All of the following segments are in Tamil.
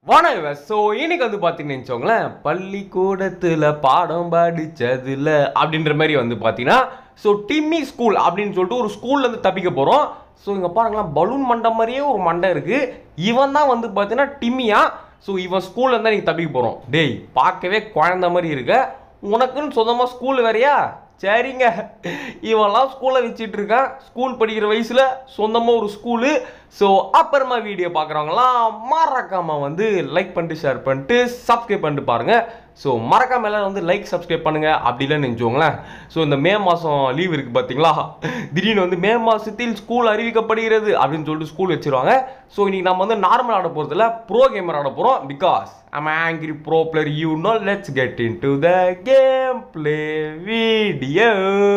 வணக்கம் ஸோ இன்னைக்கு வந்து பார்த்தீங்கன்னு வச்சுக்கோங்களேன் பள்ளிக்கூடத்தில் பாடம் படிச்சதுல அப்படின்ற மாதிரி வந்து பார்த்தீங்கன்னா ஸோ டிம்மி ஸ்கூல் அப்படின்னு சொல்லிட்டு ஒரு ஸ்கூல்லேருந்து தப்பிக்க போகிறோம் ஸோ இங்கே பாருங்களேன் பலூன் மண்டை மாதிரியே ஒரு மண்டை இருக்குது இவன் தான் வந்து பார்த்தீங்கன்னா டிம்மியா ஸோ இவன் ஸ்கூல்ல இருந்தா நீங்கள் தப்பிக்க போகிறோம் டேய் பார்க்கவே குழந்த மாதிரி இருக்க உனக்குன்னு சொந்தமாக ஸ்கூல் வேறையா சரிங்க இவன்லாம் ஸ்கூலில் வச்சிட்டு இருக்கான் ஸ்கூல் படிக்கிற வயசில் சொந்தமாக ஒரு ஸ்கூலு ஸோ அப்புறமா வீடியோ பார்க்குறவங்களாம் மறக்காம வந்து லைக் பண்ணிட்டு ஷேர் பண்ணிட்டு சப்ஸ்கிரைப் பண்ணிட்டு பாருங்க ஸோ மறக்காம எல்லாரும் வந்து லைக் சப்ஸ்கிரைப் பண்ணுங்க அப்படி இல்லைன்னு நினச்சோங்களேன் ஸோ இந்த மே மாதம் லீவ் இருக்குது பார்த்தீங்களா திடீர்னு வந்து மே மாதத்தில் ஸ்கூல் அறிவிக்கப்படுகிறது அப்படின்னு சொல்லிட்டு ஸ்கூல் வச்சிருவாங்க ஸோ இன்னைக்கு நம்ம வந்து நார்மல் ஆட போகிறதுல ப்ரோ கேமர் ஆட போகிறோம் because I'm angry pro player you know let's get into the gameplay video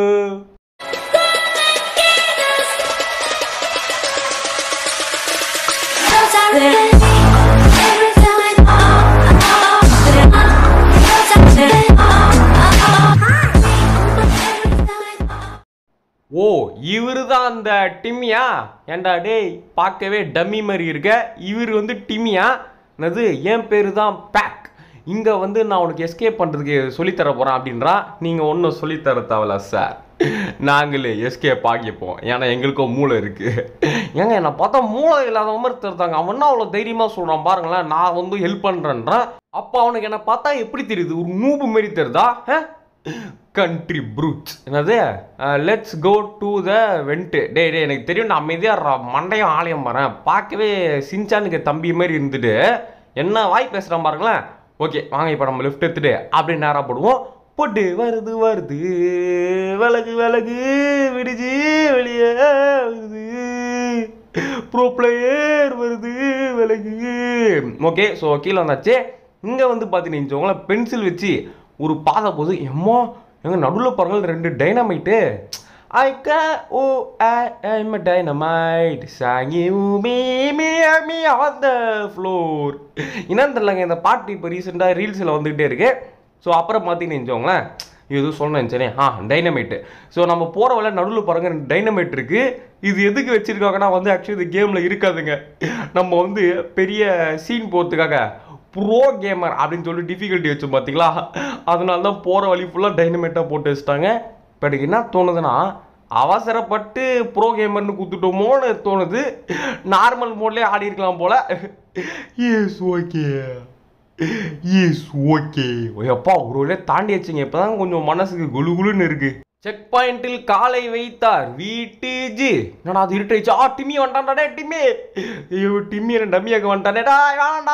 ஓ இவரு தான் அந்த டிம்மியா ஏன்டா டேய் பார்க்கவே டம்மி மாதிரி இருக்க இவர் வந்து டிம்மியா என்னது என் பேர் தான் பேக் இங்கே வந்து நான் உனக்கு எஸ்கேப் பண்ணுறதுக்கு சொல்லித்தர போகிறேன் அப்படின்றா நீங்கள் ஒன்றும் சொல்லித்தர தேவையில்ல சார் நாங்களே எஸ்கேப் ஆகிப்போம் ஏன்னா எங்களுக்கும் மூளை இருக்குது ஏங்க என்னை பார்த்தா மூளை இல்லாத மாதிரி தெரிந்தாங்க அவன் அவ்வளோ தைரியமாக சொல்கிறான் பாருங்களேன் நான் வந்து ஹெல்ப் பண்ணுறேன்றேன் அப்போ அவனுக்கு என்னை பார்த்தா எப்படி தெரியுது ஒரு நூபு மாரி தெரியுதா கண்ட்ரி ப்ரூட்ஸ் என்னது let's go to the went டே டே எனக்கு தெரியும் நான் அமைதியாக மண்டையும் ஆலயம் வரேன் பார்க்கவே சின்சானுக்கு தம்பி மாதிரி இருந்துட்டு என்ன வாய் பேசுகிறான் பாருங்களேன் ஓகே வாங்க இப்போ நம்ம லிஃப்ட் எடுத்துட்டு அப்படி நேராக போடுவோம் போட்டு வருது வருது விலகு விலகு விடுச்சு வெளியே வருது ப்ரோ பிளேயர் வருது விலகு ஓகே ஸோ கீழே வந்தாச்சு இங்கே வந்து பார்த்தீங்கன்னு வச்சுக்கோங்களேன் பென்சில் வச்சு ஒரு பாதை போது எம்மா எங்க நடுவில் பாருங்கள் ரெண்டு டைனமைட்டு ஐ கே ஓ ஐம் டைனமைட் சாங்கி me me me on the floor என்னன்னு தெரியலங்க இந்த பாட்டு இப்போ ரீசெண்டாக ரீல்ஸில் வந்துகிட்டே இருக்கு ஸோ அப்புறம் பார்த்தீங்கன்னு வச்சுக்கோங்களேன் இது சொல்லணும் சரி ஆ டைனமைட்டு ஸோ நம்ம போகிற வேலை நடுவில் பாருங்க ரெண்டு டைனமைட் இருக்கு இது எதுக்கு வச்சிருக்காங்கன்னா வந்து ஆக்சுவலி இது கேமில் இருக்காதுங்க நம்ம வந்து பெரிய சீன் போகிறதுக்காக ப்ரோ கேமர் அப்படின்னு சொல்லி டிஃபிகல்ட்டி வச்சோம் பார்த்தீங்களா அதனால தான் போகிற வழி ஃபுல்லாக டைனமேட்டாக போட்டு வச்சுட்டாங்க இப்போ எனக்கு என்ன தோணுதுன்னா அவசரப்பட்டு ப்ரோ கேமர்னு குத்துட்டோமோன்னு தோணுது நார்மல் மோட்லேயே ஆடி இருக்கலாம் போல எஸ் ஓகே எஸ் ஓகே அப்பா ஒரு வழியா தாண்டி வச்சுங்க இப்போ தான் கொஞ்சம் மனசுக்கு குளு குளுன்னு இருக்கு செக் பாயிண்டில் காலை வைத்தார் வீட்டு ஜி என்னடா அது இருட்டாயிடுச்சு ஆ டிம்மி வந்துட்டான்டா டிம்மி ஐயோ டிம்மி என்ன டம்மியாக்க வந்துட்டானேடா வேணாண்டா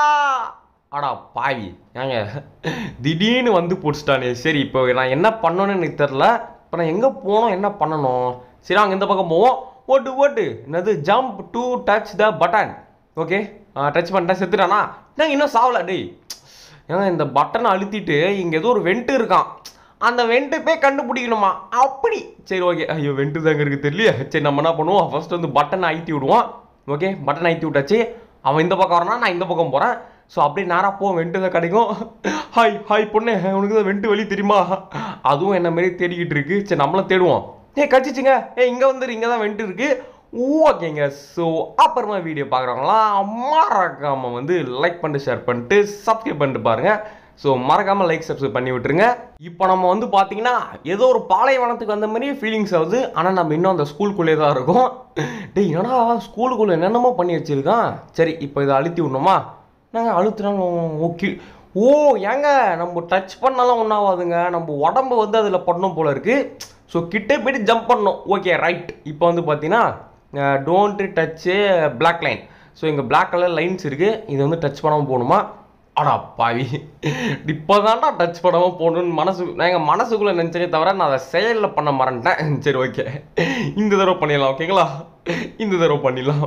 அடா பாவி ஏங்க திடீர்னு வந்து பிடிச்சிட்டானே சரி இப்போ நான் என்ன பண்ணணும்னு எனக்கு தெரில இப்போ நான் எங்கே போனோம் என்ன பண்ணணும் சரி அங்கே இந்த பக்கம் போவோம் ஓட்டு ஓட்டு என்னது jump to touch the button okay touch பண்ணிட்டேன் செத்துட்டானா நான் இன்னும் சாவல டேய் ஏங்க இந்த பட்டனை அழுத்திட்டு இங்கே ஏதோ ஒரு வெண்ட் இருக்கான் அந்த வெண்ட்டு போய் கண்டுபிடிக்கணுமா அப்படி சரி ஓகே ஐயோ வெண்ட்டு தாங்க இருக்கு தெரியல சரி நம்ம என்ன பண்ணுவோம் ஃபர்ஸ்ட் வந்து பட்டனை அழுத்தி விடுவோம் ஓகே பட்டன் அழுத்தி விட்டாச்சு அவன் இந்த பக்கம் வரானா நான் இந்த பக்கம் போகிறேன் ஸோ அப்படியே நேராக போ வெண்ட்டு தான் கிடைக்கும் ஹாய் ஹாய் பொண்ணு உனக்கு தான் வெண்ட்டு வழி தெரியுமா அதுவும் என்ன மாதிரி தேடிக்கிட்டு இருக்கு சரி நம்மளும் தேடுவோம் ஏ கச்சிச்சுங்க ஏ இங்கே வந்துரு இங்கே தான் வெண்ட்டு இருக்கு ஓகேங்க ஸோ அப்புறமா வீடியோ பார்க்குறவங்களாம் மறக்காம வந்து லைக் பண்ணிட்டு ஷேர் பண்ணிட்டு சப்ஸ்கிரைப் பண்ணிட்டு பாருங்க ஸோ மறக்காமல் லைக் சப்ஸ்கிரைப் பண்ணி விட்டுருங்க இப்போ நம்ம வந்து பார்த்தீங்கன்னா ஏதோ ஒரு பாலைவனத்துக்கு வந்த மாதிரியே ஃபீலிங்ஸ் ஆகுது ஆனால் நம்ம இன்னும் அந்த ஸ்கூலுக்குள்ளே தான் இருக்கோம் டேய் என்னடா ஸ்கூலுக்குள்ளே என்னென்னமோ பண்ணி வச்சிருக்கான் சரி இப்போ இதை அழுத்தி விடணுமா நாங்கள் அழுத்துனாலும் ஓகே ஓ ஏங்க நம்ம டச் பண்ணாலும் ஒன்றாவாதுங்க நம்ம உடம்பு வந்து அதில் பண்ணணும் போல இருக்கு ஸோ கிட்டே போயிட்டு ஜம்ப் பண்ணணும் ஓகே ரைட் இப்போ வந்து பார்த்தீங்கன்னா don't touch black line so இங்கே பிளாக் கலர் லைன்ஸ் இருக்குது இது வந்து டச் பண்ணாமல் போகணுமா அடா பாவி இப்போ தான்டா டச் பண்ணாமல் போகணும்னு மனசு நான் எங்கள் மனசுக்குள்ளே நினச்சனே தவிர நான் அதை செயலில் பண்ண மறந்துட்டேன் சரி ஓகே இந்த தடவை பண்ணிடலாம் ஓகேங்களா இந்த தடவை பண்ணிடலாம்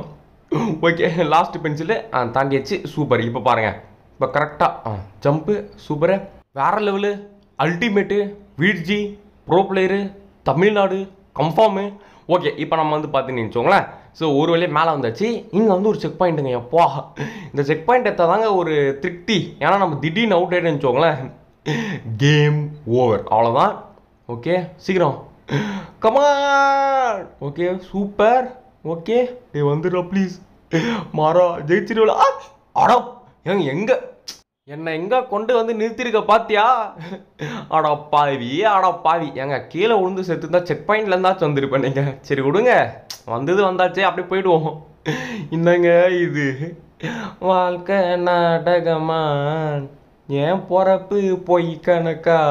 ஓகே லாஸ்ட் பென்சிலு தாண்டியாச்சு சூப்பர் இப்போ பாருங்கள் இப்போ கரெக்டாக ஜம்ப்பு சூப்பரு வேற லெவலு அல்டிமேட்டு வீட்ஜி pro player Tamil Nadu confirm okay இப்போ நம்ம வந்து பார்த்தீங்கன்னு வச்சுக்கோங்களேன் ஸோ ஒரு வழியாக மேலே வந்தாச்சு இங்கே வந்து ஒரு செக் பாயிண்ட்டுங்க எப்பா இந்த செக் பாயிண்ட் எடுத்தால் தாங்க ஒரு திருப்தி ஏன்னா நம்ம திடீர்னு அவுட் ஆகிடுன்னு வச்சுக்கோங்களேன் கேம் ஓவர் அவ்வளோதான் ஓகே சீக்கிரம் கமான் ஓகே சூப்பர் ஓகே டே வந்துடுறா ப்ளீஸ் மாறா ஜெயிச்சிருவா அட ஏங்க எங்க என்னை எங்க கொண்டு வந்து நிறுத்திருக்க பாத்தியா அடா பாவி அடா பாவி ஏங்க கீழே விழுந்து செத்துருந்தா செக் பாயிண்ட்ல இருந்தாச்சும் வந்திருப்பேன் நீங்க சரி விடுங்க வந்தது வந்தாச்சே அப்படியே போயிடுவோம் என்னங்க இது வாழ்க்கை நாடகமா ஏன் பொறப்பு பொய் கணக்கா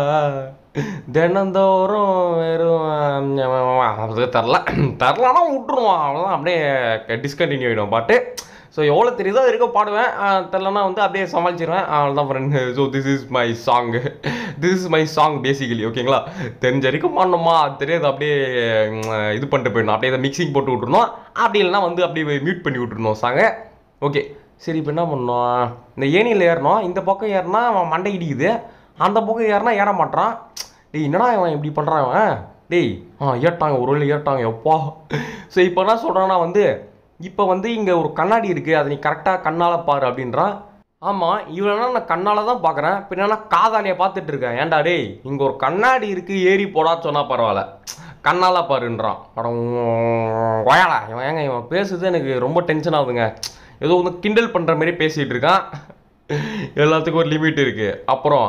தினந்தோறும் வெறும் அது தரல தரலன்னா விட்டுருவான் அவ்வளோதான் அப்படியே டிஸ்கண்டினியூ ஆகிடும் பாட்டு ஸோ எவ்வளோ தெரியுதோ அது வரைக்கும் பாடுவேன் ஆஹ் தெரிலனா வந்து அப்படியே சமாளிச்சிருவேன் அவ்வளோதான் friend so this is my song this is my song basically ஓகேங்களா தெரிஞ்ச வரைக்கும் பண்ணணுமா அது தெரியாது அப்படியே உம், இது பண்ணிட்டு போயிடணும் அப்படியே இதை மிக்சிங் போட்டு விட்டுருணும் அப்படி இல்லைன்னா வந்து அப்படியே மியூட் பண்ணி விட்டுருணும் சாங்க ஓகே சரி இப்போ என்ன பண்ணோம் இந்த ஏணியில் ஏறணும் இந்த பக்கம் ஏறினா அவன் மண்டை இடிக்குது அந்த பக்கம் ஏறினா ஏற மாட்டான் டேய் என்னடா இவன் இப்படி பண்ணுறான் இவன் டேய் ஆ ஏட்டாங்க ஒரு வழி ஏட்டாங்க எப்பா ஸோ இப்போ என்ன சொல்கிறான்னா வந்து இப்போ வந்து இங்கே ஒரு கண்ணாடி இருக்குது அதை நீ கரெக்டாக கண்ணால் பாரு அப்படின்றான் ஆமாம் இவனா நான் கண்ணால் தான் பார்க்குறேன் பின்னா காதாலியை பார்த்துட்டு இருக்கேன் ஏன்டா டேய் இங்கே ஒரு கண்ணாடி இருக்குது ஏறி போடா சொன்னால் பரவாயில்ல கண்ணால் பாருன்றான் அடம் ஒயாடா இவன் ஏங்க இவன் பேசுறது எனக்கு ரொம்ப டென்ஷன் ஆகுதுங்க ஏதோ வந்து கிண்டல் பண்ணுற மாதிரி பேசிகிட்டு இருக்கான் எல்லாத்துக்கும் ஒரு லிமிட் இருக்கு அப்புறம்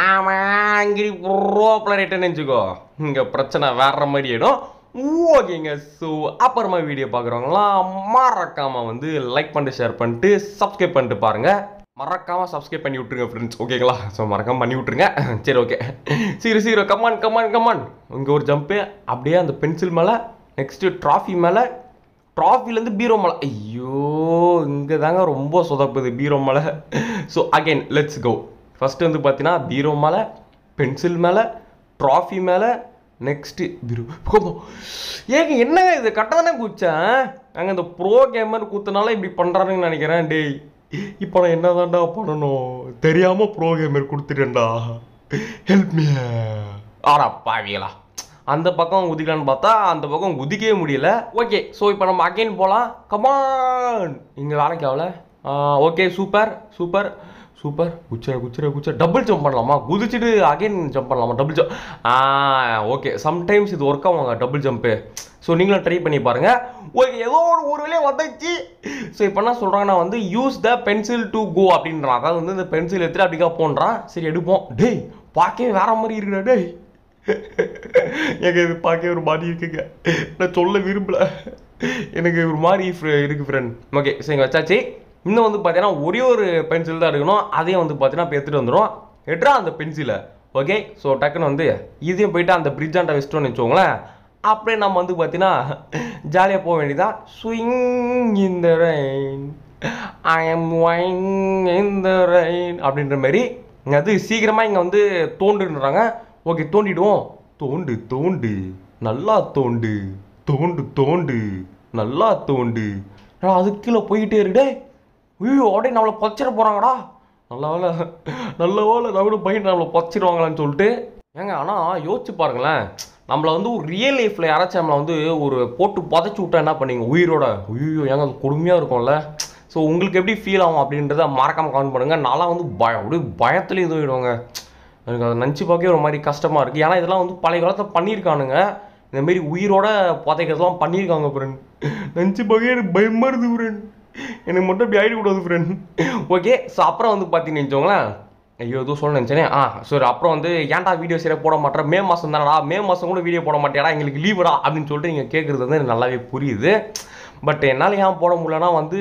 ஆமாம் இங்கே ரோப்பில் ரேட்டுன்னு நினச்சிக்கோ இங்கே பிரச்சனை வேற மாதிரி ஆயிடும் ஓகேங்க ஸோ அப்புறமா வீடியோ பார்க்குறவங்களாம் மறக்காம வந்து லைக் பண்ணிட்டு ஷேர் பண்ணிட்டு சப்ஸ்கிரைப் பண்ணிட்டு பாருங்க மறக்காம சப்ஸ்கிரைப் பண்ணி விட்ருங்க ஃப்ரெண்ட்ஸ் ஓகேங்களா ஸோ மறக்காம பண்ணி விட்ருங்க சரி ஓகே சீரு சீரு கமான் கமான் கமான் இங்கே ஒரு ஜம்ப்பு அப்படியே அந்த பென்சில் மேலே நெக்ஸ்ட்டு ட்ராஃபி மேலே ட்ராஃபிலேருந்து பீரோ மலை ஐயோ இங்கே தாங்க ரொம்ப சொதப்புது பீரோ மலை so again let's go first வந்து பார்த்தீங்கன்னா பீரோ மேலே பென்சில் மேலே ட்ராஃபி மேலே நெக்ஸ்ட்டு பீரோ போதும். ஏங்க என்னங்க இது கரெக்டாக தானே குச்சேன் அங்கே இந்த ப்ரோ கேமர் கூத்தனால இப்படி பண்ணுறாருன்னு நினைக்கிறேன் டேய் இப்போ நான் என்ன தான்டா பண்ணணும் தெரியாமல் ப்ரோ கேமர் கொடுத்துட்டேன்டா ஹெல்ப் மீ ஆடா பாவிகளா அந்த பக்கம் குதிக்கலான்னு பார்த்தா அந்த பக்கம் குதிக்கவே முடியல ஓகே ஸோ இப்போ நம்ம அகைன் போகலாம் கமான் இங்கே வேலைக்கு ஆகல ஓகே சூப்பர் சூப்பர் சூப்பர் குச்சர குச்சர குச்சர டபுள் ஜம்ப் பண்ணலாமா குதிச்சுட்டு அகைன் ஜம்ப் பண்ணலாமா டபுள் ஜம்ப் ஆ ஓகே சம்டைம்ஸ் இது ஒர்க் ஆகுங்க டபுள் ஜம்ப்பு ஸோ நீங்களும் ட்ரை பண்ணி பாருங்க ஓகே ஏதோ ஒரு ஒரு வேலையை வந்துச்சு ஸோ இப்போ என்ன சொல்கிறாங்கன்னா வந்து use the pencil to go அப்படின்றான் அதாவது வந்து இந்த பென்சில் எடுத்துட்டு அப்படிக்கா போன்றான் சரி எடுப்போம் டேய் பார்க்கவே வேற மாதிரி இருக்குடா டேய் எனக்கு இது பார்க்க ஒரு மாதிரி இருக்குங்க நான் சொல்ல விரும்பல எனக்கு ஒரு மாதிரி fr- இருக்கு ஃப்ரெண்ட் ஓகே சரிங்க வச்சாச்சு இன்னும் வந்து பார்த்தீங்கன்னா ஒரே ஒரு பென்சில் தான் எடுக்கணும் அதையும் வந்து பார்த்தீங்கன்னா இப்போ எடுத்துகிட்டு வந்துடும் எடுறா அந்த பென்சிலை ஓகே ஸோ டக்குன்னு வந்து இதையும் போயிட்டு அந்த பிரிட்ஜாண்ட வச்சிட்டோம்னு வச்சுக்கோங்களேன் அப்படியே நம்ம வந்து பார்த்தீங்கன்னா ஜாலியாக போக வேண்டியதா swing in the rain I am வைங் இன் த ரெயின் அப்படின்ற மாதிரி இங்கே அது சீக்கிரமாக இங்கே வந்து தோண்டுன்றாங்க ஓகே தோண்டிடுவோம் தோண்டு தோண்டு நல்லா தோண்டு தோண்டு தோண்டு நல்லா தோண்டு ஆனா, அதுக்கு கீழே போயிட்டே இருடே ஐயோ அப்படியே நம்மளை பச்சிட போகிறாங்கடா நல்ல வேலை நல்ல வேலை நம்மளும் பையன் நம்மளை பச்சிடுவாங்களான்னு சொல்லிட்டு ஏங்க ஆனால் யோசிச்சு பாருங்களேன் நம்மளை வந்து ஒரு ரியல் லைஃப்பில் யாராச்சும் நம்மளை வந்து ஒரு போட்டு புதைச்சி விட்டா என்ன பண்ணீங்க உயிரோட ஐயோ ஏங்க அது கொடுமையாக இருக்கும்ல ஸோ உங்களுக்கு எப்படி ஃபீல் ஆகும் அப்படின்றத மறக்காமல் கமெண்ட் பண்ணுங்கள் நான்லாம் வந்து பயம் அப்படியே பயத்துலேயே இது போயிடுவாங்க எனக்கு அதை நினச்சி பார்க்கவே ஒரு மாதிரி கஷ்டமாக இருக்குது ஏன்னா இதெல்லாம் வந்து பழைய காலத்தில் பண்ணியிருக்கானுங்க இந்த மாதிரி உயிரோட புதைக்கிறதெல்லாம் பண்ணியிருக்காங்க ஃப்ரெண்ட் நினச்சி பார்க்க எனக்கு பயமாக இருக்குது ஃப்ரெண்ட் எனக்கு மட்டும் இப்படி ஆகிடக்கூடாது ஃப்ரெண்ட் ஓகே ஸோ அப்புறம் வந்து பார்த்தீங்கன்னு வச்சுக்கோங்களேன் ஐயோ எதுவும் சொல்ல நினச்சேனே ஆ சரி அப்புறம் வந்து ஏன்டா வீடியோ சரியாக போட மாட்டேன் மே மாதம் தானடா மே மாதம் கூட வீடியோ போட மாட்டேடா எங்களுக்கு லீவுடா அப்படின்னு சொல்லிட்டு நீங்கள் கேட்குறது வந்து எனக்கு நல்லாவே புரியுது பட் என்னால் ஏன் போட முடியலன்னா வந்து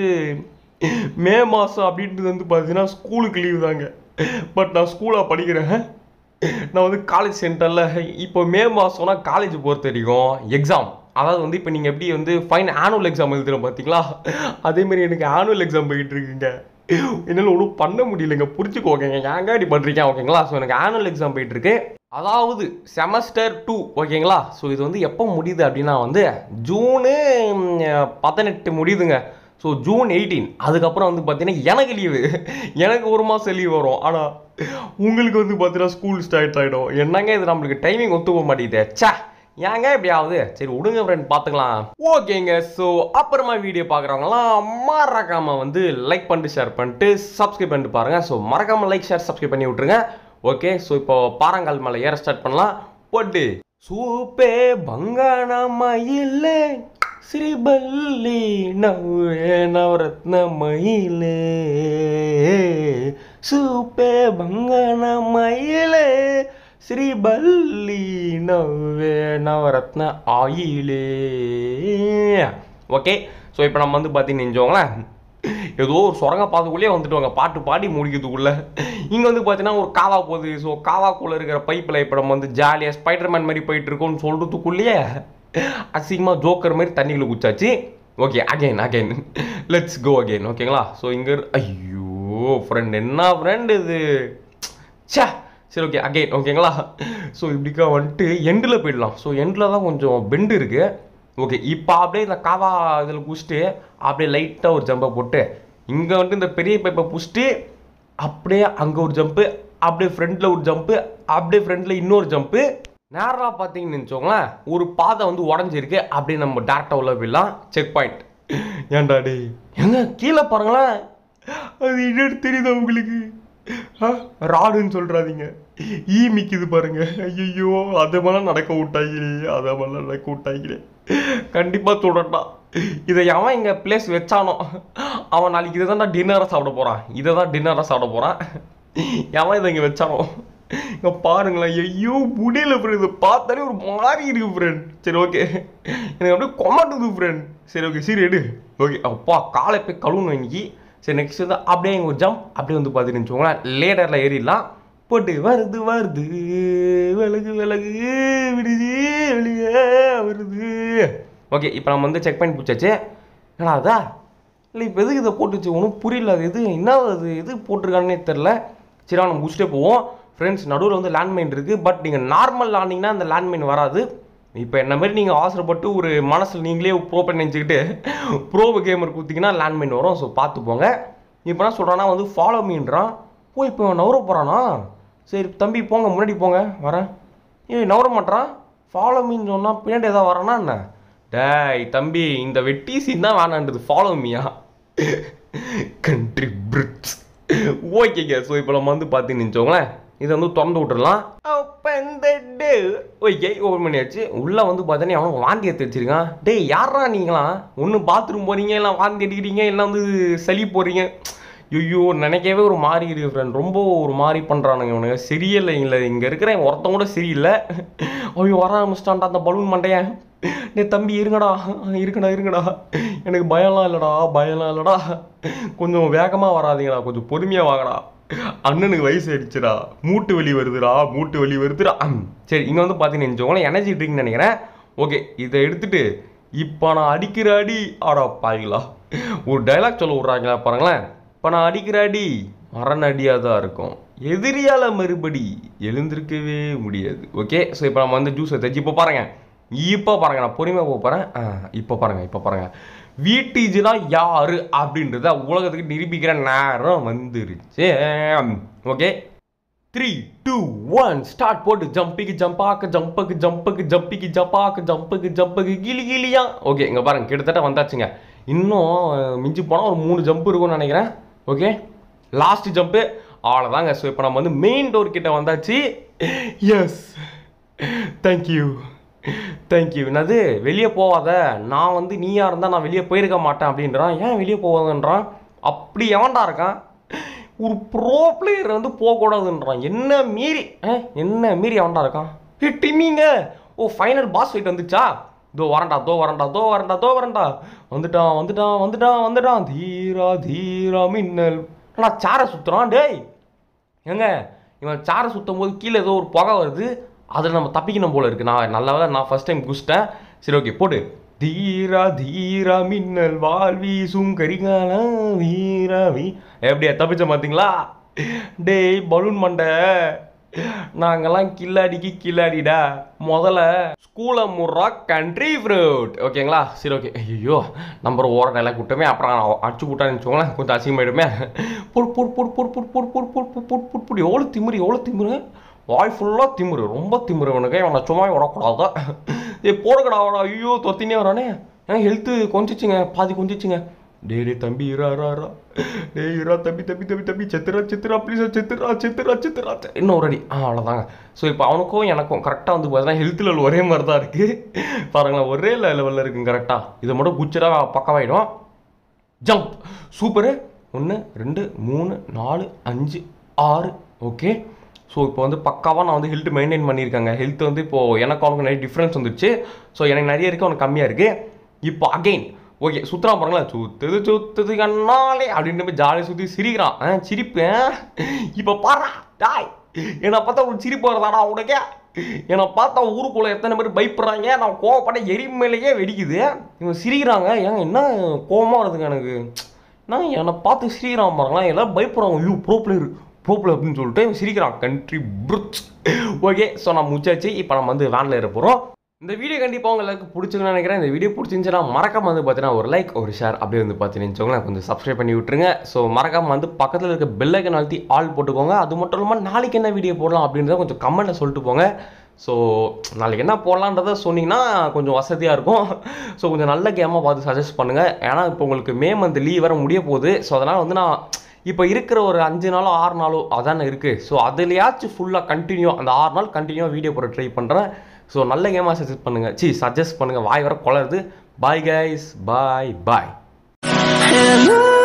மே மாதம் அப்படின்றது வந்து பார்த்தீங்கன்னா ஸ்கூலுக்கு லீவு தாங்க பட் நான் ஸ்கூலாக படிக்கிறேன் நான் வந்து காலேஜ் சென்டரில் இப்போ மே மாதம்னா காலேஜ் பொறுத்த வரைக்கும் எக்ஸாம் அதாவது வந்து இப்போ நீங்கள் எப்படி வந்து ஃபைன் ஆனுவல் எக்ஸாம் எழுதுறோம் பார்த்தீங்களா அதேமாரி எனக்கு ஆனுவல் எக்ஸாம் போயிட்டு இருக்குங்க என்னால் ஒன்றும் பண்ண முடியலைங்க புரிஞ்சுக்கோங்க ஏங்க இப்படி பண்ணுறீங்க ஓகேங்களா ஸோ எனக்கு ஆனுவல் எக்ஸாம் போயிட்டு இருக்கு அதாவது செமஸ்டர் டூ ஓகேங்களா ஸோ இது வந்து எப்போ முடியுது அப்படின்னா வந்து ஜூனு ம், பதினெட்டு முடியுதுங்க ஸோ ஜூன் எயிட்டீன் அதுக்கப்புறம் வந்து பார்த்தீங்கன்னா எனக்கு லீவு எனக்கு ஒரு மாதம் லீவ் வரும் ஆனால் உங்களுக்கு வந்து பார்த்தீங்கன்னா ஸ்கூல் ஸ்டார்ட் ஆகிடும் என்னங்க இது நம்மளுக்கு டைமிங் ஒத்து போக மாட்டேங்குது ச்சே ஏங்க இப்படி ஆகுது சரி விடுங்க ஃப்ரெண்ட் பார்த்துக்கலாம் ஓகேங்க ஸோ அப்புறமா வீடியோ பார்க்குறவங்களாம் மறக்காம வந்து லைக் பண்ணிட்டு ஷேர் பண்ணிட்டு சப்ஸ்கிரைப் பண்ணிட்டு பாருங்க ஸோ மறக்காம லைக் ஷேர் சப்ஸ்கிரைப் பண்ணி விட்ருங்க ஓகே ஸோ இப்போ பாறாங்கால் மேலே ஏற ஸ்டார்ட் பண்ணலாம் போட்டு சூப்பே பங்கானம்மா இல்லை ಶ್ರೀಬಲ್ಲಿ ನವ್ವೆ ನವರತ್ನ ಮಹಿಳೆ ಸೂಪೆ ಬಂಗನ ಮಹಿಳೆ ಶ್ರೀಬಲ್ಲಿ நவ்வே நவரத்ன ஆயிலே ஓகே ஸோ இப்போ நம்ம வந்து பார்த்தீங்கன்னு நினச்சோங்களேன் ஏதோ ஒரு சுரங்க பாதைக்குள்ளேயே வந்துட்டு பாட்டு பாடி முடிக்கிறதுக்குள்ள இங்கே வந்து பார்த்தீங்கன்னா ஒரு காவா போகுது ஸோ காவாக்குள்ளே இருக்கிற பைப்பில் இப்போ நம்ம வந்து ஜாலியாக ஸ்பைடர்மேன் மாதிரி போயிட்டு இருக்கோம்னு சொல்கிறதுக்குள்ளேயே அசிங்கமாக ஜோக்கர் மாதிரி தண்ணிக்குள்ள குச்சாச்சு okay again again let's go again ஓகேங்களா ஸோ இங்கே ஐயோ ஃப்ரெண்ட் என்ன ஃப்ரெண்ட் இது ச்சே சரி ஓகே அகைன் ஓகேங்களா ஸோ இப்படிக்கா வந்துட்டு எண்டில் போயிடலாம் ஸோ எண்டில் தான் கொஞ்சம் பெண்டு இருக்குது ஓகே இப்போ அப்படியே இந்த காவா இதில் குடிச்சிட்டு அப்படியே லைட்டாக ஒரு ஜம்பை போட்டு இங்கே வந்துட்டு இந்த பெரிய பைப்பை புடிச்சிட்டு அப்படியே அங்கே ஒரு ஜம்ப்பு அப்படியே ஃப்ரண்ட்டில் ஒரு ஜம்ப்பு அப்படியே ஃப்ரண்ட்டில் இன்னொரு ஜம்ப்பு நேராக பார்த்தீங்கன்னு நினச்சோங்களேன் ஒரு பாதை வந்து உடஞ்சிருக்கு அப்படியே நம்ம டேரக்டாக உள்ள போயிடலாம் செக் பாயிண்ட் ஏன்டா டேய் எங்க கீழே பாருங்களேன் அது என்னன்னு தெரியுதா உங்களுக்கு ஆ, ராடுன்னு சொல்றாதீங்க ஈ மிக்குது பாருங்க ஐயோ அதை மாதிரிலாம் நடக்க விட்டாங்களே அதை மாதிரிலாம் நடக்க விட்டாங்களே கண்டிப்பா சொல்றேன்டா இதை எவன் இங்க பிளேஸ் வச்சானோ அவன் நாளைக்கு இதை தான் டின்னராக சாப்பிட போறான் இதை தான் டின்னராக சாப்பிட போறான் எவன் இதை இங்க வச்சானோ இங்க பாருங்களேன் ஐயோ முடியல ஃப்ரெண்ட் இதை பார்த்தாலே ஒரு மாதிரி இருக்கு ஃப்ரெண்ட் சரி ஓகே எனக்கு அப்படியே கொமாட்டுது ஃப்ரெண்ட் சரி ஓகே சரி எடு ஓகே அப்பா காலை போய் கழுவணும் இன்னைக்கு சரி நெக்ஸ்ட் வந்து அப்படியே இங்கே ஒரு ஜம்ப் அப்படியே வந்து பார்த்துட்டு வச்சுக்கோங்களேன் லேடரில் ஏறிடலாம் போட்டு வருது வருது விலகு விலகு விடுது வெளியே வருது ஓகே இப்போ நம்ம வந்து செக் பண்ணி பிடிச்சாச்சு ஏன்னா அதா இல்லை இப்போ எதுக்கு இதை போட்டுச்சு ஒன்றும் புரியல அது எது என்ன அது எது போட்டிருக்கானே தெரில சரி நம்ம முடிச்சுட்டே போவோம் ஃப்ரெண்ட்ஸ் நடுவில் வந்து லேண்ட்மைன் இருக்குது பட் நீங்கள் நார்மல் ஆனீங்கன்னா அந்த லேண்ட்மைன் வராது இப்போ என்ன மாதிரி நீங்கள் அவசரப்பட்டு ஒரு மனசில் நீங்களே ப்ரோ பண்ணி நினச்சிக்கிட்டு ப்ரோ கேமர் கொடுத்தீங்கன்னா லேண்ட்மைன் வரும் ஸோ பார்த்து போங்க இப்போ என்ன சொல்கிறான்னா வந்து ஃபாலோ மீன்றான் ஓ இப்போ இவன் நவர போகிறானா சரி தம்பி போங்க முன்னாடி போங்க வரேன் ஏய் நவர மாட்டான் ஃபாலோ மீன் சொன்னால் பின்னாடி ஏதாவது வரானா என்ன டேய் தம்பி இந்த வெட்டி சீன் தான் வேணான்றது ஃபாலோ மீயா கண்ட்ரி பிரிட்ஸ் ஓகேங்க ஸோ இப்போ நம்ம வந்து பார்த்தீங்கன்னு வச்சுக்கோங்களேன் இதை வந்து திறந்து விட்டுறலாம் ஓப்பன் த டே ஓகே ஓப்பன் பண்ணியாச்சு உள்ளே வந்து பார்த்தோன்னே அவன் வாந்தி எடுத்து வச்சிருக்கான் டேய் யாரா நீங்களாம் ஒன்று பாத்ரூம் போகிறீங்க இல்லை வாந்தி எடுக்கிறீங்க இல்லை வந்து சளி போடுறீங்க ஐயோ நினைக்கவே ஒரு மாதிரி இருக்கு ஃப்ரெண்ட் ரொம்ப ஒரு மாதிரி பண்ணுறானுங்க இவனுங்க சரியில்லை இல்லை இங்கே இருக்கிற ஒருத்தன் கூட சரியில்லை ஐயோ வர ஆரம்பிச்சிட்டான்டா அந்த பலூன் மண்டையன் டே தம்பி இருங்கடா இருக்குடா இருங்கடா எனக்கு பயம்லாம் இல்லைடா பயம்லாம் இல்லைடா கொஞ்சம் வேகமாக வராதீங்கடா கொஞ்சம் பொறுமையாக வாங்கடா அண்ணனுக்கு வயசு ஆயிடுச்சுடா மூட்டு வலி வருதுடா மூட்டு வலி வருதுடா அம். சரி இங்கே வந்து பார்த்தீங்கன்னு நினச்சோங்களேன் எனர்ஜி ட்ரிங்க் நினைக்கிறேன் ஓகே இதை எடுத்துட்டு இப்போ நான் அடிக்கிற அடி ஆடா பாய்களா ஒரு டைலாக் சொல்ல விட்றாங்களா பாருங்களேன் இப்போ நான் அடிக்கிற அடி மரண அடியாக தான் இருக்கும் எதிரியால மறுபடி எழுந்திருக்கவே முடியாது ஓகே ஸோ இப்போ நம்ம வந்து ஜூஸை தச்சு இப்போ பாருங்க இப்போ பாருங்க நான் பொறுமையாக போக போகிறேன் இப்போ பாருங்க இப்போ பாருங்க வீட்டிஜினா யாரு அப்படின்றத உலகத்துக்கு நிரூபிக்கிற நேரம் வந்துருச்சு okay three two one start போட்டு ஜம்பிக்கு ஜம்பாக்கு ஜம்புக்கு ஜம்புக்கு ஜம்பிக்கு ஜப்பாக்கு ஜம்புக்கு ஜம்புக்கு கிளி கிளியா ஓகே இங்கே பாருங்க கிட்டத்தட்ட வந்தாச்சுங்க இன்னும் அஹ், மிஞ்சி போனால் ஒரு மூணு ஜம்ப் இருக்கும்னு நினைக்கிறேன் ஓகே லாஸ்ட் ஜம்ப்பு அவ்வளோதாங்க ஸோ இப்போ நம்ம வந்து மெயின் டோர் கிட்ட வந்தாச்சு எஸ் தேங்க்யூ தேங்க்யூ என்னது வெளியே போகாத நான் வந்து நீயா இருந்தால் நான் வெளியே போயிருக்க மாட்டேன் அப்படின்றான் ஏன் வெளியே போகாதன்றான் அப்படி எவன்டா இருக்கான் ஒரு ப்ரோ பிளேயர் வந்து போகக்கூடாதுன்றான் என்ன மீறி ஆ, என்ன மீறி அவன்டா இருக்கான் ஏ டிமிங்க ஓ ஃபைனல் பாஸ் ஃபைட் வந்துச்சா தோ வரண்டா தோ வரண்டா தோ வரண்டா தோ வரண்டா வந்துட்டான் வந்துட்டான் வந்துட்டான் வந்துட்டான் தீரா தீரா மின்னல் நான் சாரை சுத்துறான் டேய் ஏங்க இவன் சாரை சுத்தும் போது கீழே ஏதோ ஒரு புகை வருது அதில் நம்ம தப்பிக்கணும் போல இருக்கு நான் நல்ல வேளை நான் ஃபர்ஸ்ட் டைம் குடிச்சிட்டேன் சரி ஓகே போடு தீரா தீரா மின்னல் வால் வீசும் கரிகால வீரா வீ எப்படியா தப்பிச்ச பார்த்தீங்களா டேய் பலூன் மண்டை நாங்கெல்லாம் கில்லாடிக்கு கில்லாடிடா முதல்ல ஸ்கூலை முறா கண்ட்ரி ஃப்ரூட் ஓகேங்களா சரி ஓகே ஐயோ நம்பர் ஓர நிலை கூட்டமே அப்புறம் நான் அடிச்சு விட்டான்னு வச்சுக்கோங்களேன் கொஞ்சம் அசிங்கமாயிடுமே போடு போடு போடு போடு போடு போடு போடு போடு போடு போடு போடு போடு எவ்வளோ திமிரு எவ்வளோ திமிரு வாய் ஃபுல்லாக திமிரு ரொம்ப திமிரு இவனுக்கு இவனை சும்மா விடக்கூடாது ஏ போடுங்கடா அவனா ஐயோ தொத்தினே வரானே ஏன் ஹெல்த்து கொஞ்சிச்சுங்க பாதி கொஞ்சிச்சுங்க டேய் டேய் தம்பி இரா இரா இரா டேய் இரா தம்பி தம்பி தம்பி தம்பி செத்துரா செத்துரா ப்ளீஸ் செத்துரா செத்துரா செத்துரா செ- இன்னும் ஒரு அடி ஆ அவ்வளோதாங்க ஸோ இப்போ அவனுக்கும் எனக்கும் கரெக்டாக வந்து பார்த்தீங்கன்னா ஹெல்த் லெவல் ஒரே மாதிரி தான் இருக்குது பாருங்களேன் ஒரே லெவலில் இருக்குங்க கரெக்டாக இதை மட்டும் குச்சிரா பக்கமாயிடும் ஜம்ப் சூப்பரு ஒன்று ரெண்டு மூணு நாலு அஞ்சு ஆறு ஓகே ஸோ இப்போ வந்து பக்காவாக நான் வந்து ஹெல்த் மெயின்டைன் பண்ணியிருக்கேங்க ஹெல்த் வந்து இப்போது எனக்கு அவனுக்கு நிறைய டிஃப்ரென்ஸ் வந்துருச்சு ஸோ எனக்கு நிறைய இருக்குது அவனுக்கு கம்மியாக இருக்குது இப்போ அகைன் ஓகே சுற்றுறா பாருங்களேன் சுத்துது சுத்துது கண்ணாலே அப்படின்னு போய் ஜாலியாக சுற்றி சிரிக்கிறான் ஆ சிரிப்பேன் இப்போ பாரா டாய் என்னை பார்த்தா ஒரு சிரிப்பு வருதாடா உனக்கே என்னை பார்த்தா ஊருக்குள்ளே எத்தனை பேர் பயப்படுறாங்க நான் கோவப்பட்ட எரிமலையே வெடிக்குது இவங்க சிரிக்கிறாங்க ஏங்க என்ன கோவமாக வருதுங்க எனக்கு நான் என்னை பார்த்து சிரிக்கிறான் பாருங்களேன் எல்லாம் பயப்படுறாங்க ஐயோ ப்ரோ பிளேயர் ப்ரோ பிளேயர் அப்படின்னு சொல்லிட்டு இவன் சிரிக்கிறான் கண்ட்ரி புருச் ஓகே ஸோ நான் முச்சாச்சு இப்போ நம்ம வந்து வேனில் ஏற போகிறோம் இந்த வீடியோ கண்டிப்பாக உங்களுக்கு பிடிச்சிருக்குன்னு நினைக்கிறேன் இந்த வீடியோ பிடிச்சிருந்துச்சுன்னா மறக்காம வந்து பார்த்தீங்கன்னா ஒரு லைக் ஒரு ஷேர் அப்படியே வந்து பார்த்தீங்கன்னு கொஞ்சம் சப்ஸ்கிரைப் பண்ணி விட்டுருங்க ஸோ மறக்காம வந்து பக்கத்தில் இருக்க பெல்லைக்கன் அழுத்தி ஆல் போட்டுக்கோங்க அது மட்டும் இல்லாமல் நாளைக்கு என்ன வீடியோ போடலாம் அப்படின்றத கொஞ்சம் கமெண்ட்டில் சொல்லிட்டு போங்க ஸோ நாளைக்கு என்ன போடலான்றத சொன்னீங்கன்னா கொஞ்சம் வசதியாக இருக்கும் ஸோ கொஞ்சம் நல்ல கேமாக பார்த்து சஜஸ்ட் பண்ணுங்கள் ஏன்னா இப்போ உங்களுக்கு மே மந்த் லீவ் வர முடிய போகுது ஸோ அதனால் வந்து நான் இப்போ இருக்கிற ஒரு அஞ்சு நாளோ ஆறு நாளோ அதானே இருக்குது ஸோ அதுலையாச்சும் ஃபுல்லாக கண்டினியூ அந்த ஆறு நாள் கண்டினியூவாக வீடியோ போட ட்ரை பண்ணுறேன் ஸோ நல்ல கேமாக சஜஸ்ட் பண்ணுங்கள் சி சஜஸ்ட் பண்ணுங்கள் வாய் வர குளருது பாய் கைஸ் பாய் பாய் Hello